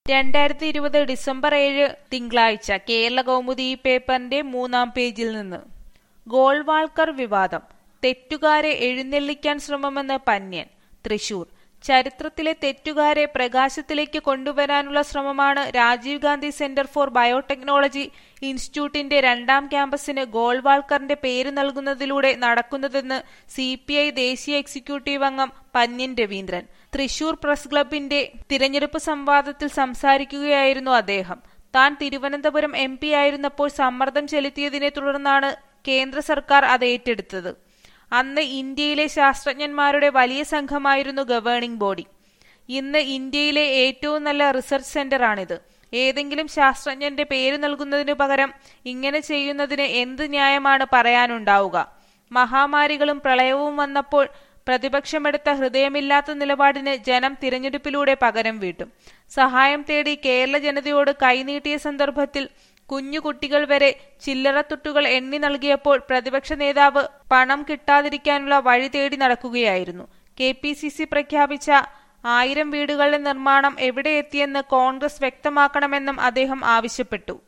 രണ്ടായിരത്തി ഇരുപത് ഡിസംബർ ഏഴ് തിങ്കളാഴ്ച കേരള കൗമുദി ഈ പേപ്പറിന്റെ മൂന്നാം പേജിൽ നിന്ന് ഗോൾവാൾക്കർ വിവാദം തെറ്റുകാരെ എഴുന്നള്ളിക്കാൻ ശ്രമമെന്ന് പന്യൻ തൃശൂർ ചരിത്രത്തിലെ തെറ്റുകാരെ പ്രകാശത്തിലേക്ക് കൊണ്ടുവരാനുള്ള ശ്രമമാണ് Rajiv Gandhi centre for biotechnology ഇൻസ്റ്റിറ്റ്യൂട്ടിന്റെ രണ്ടാം ക്യാമ്പസിന് ഗോൾവാൾക്കറിന്റെ പേര് നൽകുന്നതിലൂടെ നടക്കുന്നതെന്ന് സി ദേശീയ എക്സിക്യൂട്ടീവ് അംഗം പന്യൻ രവീന്ദ്രൻ തൃശൂർ പ്രസ് ക്ലബിന്റെ തിരഞ്ഞെടുപ്പ് സംവാദത്തിൽ സംസാരിക്കുകയായിരുന്നു അദ്ദേഹം താൻ തിരുവനന്തപുരം എം പി ആയിരുന്നപ്പോൾ സമ്മർദ്ദം ചെലുത്തിയതിനെ തുടർന്നാണ് കേന്ദ്ര സർക്കാർ അത് ഏറ്റെടുത്തത് അന്ന് ഇന്ത്യയിലെ ശാസ്ത്രജ്ഞന്മാരുടെ വലിയ സംഘമായിരുന്നു ഗവേണിംഗ് ബോഡി ഇന്ന് ഇന്ത്യയിലെ ഏറ്റവും നല്ല റിസർച്ച് സെന്ററാണിത് ഏതെങ്കിലും ശാസ്ത്രജ്ഞന്റെ പേര് നൽകുന്നതിനു പകരം ഇങ്ങനെ ചെയ്യുന്നതിന് എന്ത് ന്യായമാണ് പറയാനുണ്ടാവുക മഹാമാരികളും പ്രളയവും വന്നപ്പോൾ പ്രതിപക്ഷമെടുത്ത ഹൃദയമില്ലാത്ത നിലപാടിന് ജനം തിരഞ്ഞെടുപ്പിലൂടെ പകരം വീട്ടും സഹായം തേടി കേരള ജനതയോട് കൈനീട്ടിയ സന്ദർഭത്തിൽ കുഞ്ഞു കുട്ടികൾ വരെ ചില്ലറത്തുട്ടുകൾ എണ്ണി നൽകിയപ്പോൾ പ്രതിപക്ഷ നേതാവ് പണം കിട്ടാതിരിക്കാനുള്ള വഴി തേടി നടക്കുകയായിരുന്നു കെ പി സി സി പ്രഖ്യാപിച്ച ആയിരം വീടുകളുടെ നിർമ്മാണം എവിടെ എത്തിയെന്ന് കോൺഗ്രസ് വ്യക്തമാക്കണമെന്നും അദ്ദേഹം ആവശ്യപ്പെട്ടു